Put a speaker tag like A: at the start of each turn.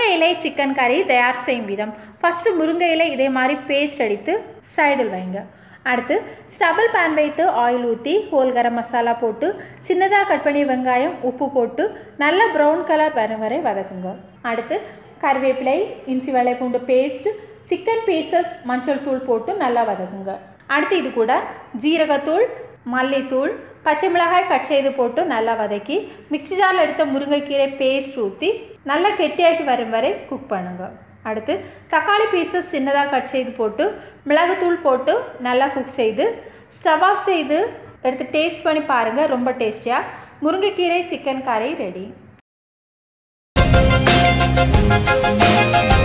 A: முருங்கை இலை சிக்கன் கறி தயார் செய்யும் விதம் ஃபஸ்ட்டு முருங்கை இலை இதே மாதிரி பேஸ்ட் அடித்து சைடில் வைங்க அடுத்து ஸ்டபிள் பேன் வைத்து ஆயில் ஊற்றி ஹோல் கரம் மசாலா போட்டு சின்னதாக கட் பண்ணி வெங்காயம் உப்பு போட்டு நல்ல ப்ரௌன் கலர் வரும் வரை வதக்குங்க அடுத்து கருவேப்பிலை இஞ்சி வெள்ளை பூண்டு பேஸ்ட் சிக்கன் பீசஸ் மஞ்சள் தூள் போட்டு நல்லா வதக்குங்க அடுத்து இது கூட ஜீரகத்தூள் மல்லித்தூள் பச்சை மிளகாய் கட் செய்து போட்டு நல்லா வதக்கி மிக்ஸி ஜாரில் எடுத்த முருங்கைக்கீரை பேஸ்ட் ஊற்றி நல்லா கெட்டியாகி வரும் வரை குக் பண்ணுங்க அடுத்து தக்காளி பீசஸ் சின்னதாக கட் செய்து போட்டு மிளகுத்தூள் போட்டு நல்லா குக் செய்து ஸ்டவ் ஆஃப் செய்து எடுத்து டேஸ்ட் பண்ணி பாருங்கள் ரொம்ப டேஸ்டியாக முருங்கைக்கீரை சிக்கன் கறி ரெடி